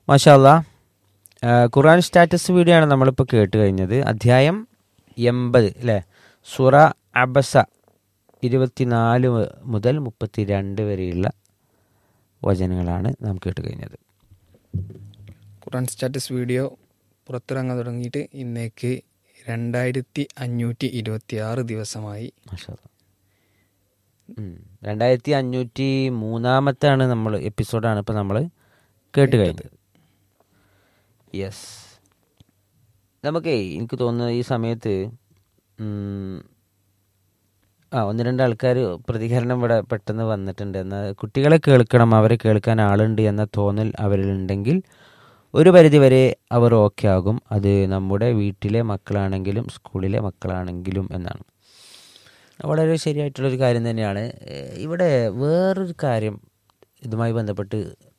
മാഷാല്ല ഖുറാൻ status video ആണ് നമ്മളിപ്പോൾ കേട്ട് കഴിഞ്ഞത് അധ്യായം എൺപത് അല്ലേ സുറ അബസ ഇരുപത്തിനാല് മുതൽ മുപ്പത്തിരണ്ട് വരെയുള്ള വചനങ്ങളാണ് നാം കേട്ട് കഴിഞ്ഞത് ഖുറാൻ സ്റ്റാറ്റസ് വീഡിയോ പുറത്തിറങ്ങാൻ തുടങ്ങിയിട്ട് ഇന്നേക്ക് രണ്ടായിരത്തി അഞ്ഞൂറ്റി ഇരുപത്തി ആറ് ദിവസമായി മാഷാല്ല രണ്ടായിരത്തി അഞ്ഞൂറ്റി മൂന്നാമത്താണ് നമ്മൾ എപ്പിസോഡാണ് ഇപ്പോൾ നമ്മൾ കേട്ട് കഴിഞ്ഞത് യെസ് നമുക്കേ എനിക്ക് തോന്നുന്നത് ഈ സമയത്ത് ഉം, ആ ഒന്ന് രണ്ട് ആൾക്കാർ പ്രതികരണം ഇവിടെ പെട്ടെന്ന് വന്നിട്ടുണ്ട് എന്നാൽ കുട്ടികളെ കേൾക്കണം അവരെ കേൾക്കാൻ ആളുണ്ട് എന്ന തോന്നൽ അവരിലുണ്ടെങ്കിൽ ഒരു പരിധിവരെ അവർ ഓക്കെ ആകും അത് നമ്മുടെ വീട്ടിലെ മക്കളാണെങ്കിലും സ്കൂളിലെ മക്കളാണെങ്കിലും എന്നാണ് വളരെ ശരിയായിട്ടുള്ളൊരു കാര്യം തന്നെയാണ് ഏഹ് ഇവിടെ വേറൊരു കാര്യം ഇതുമായി ബന്ധപ്പെട്ട്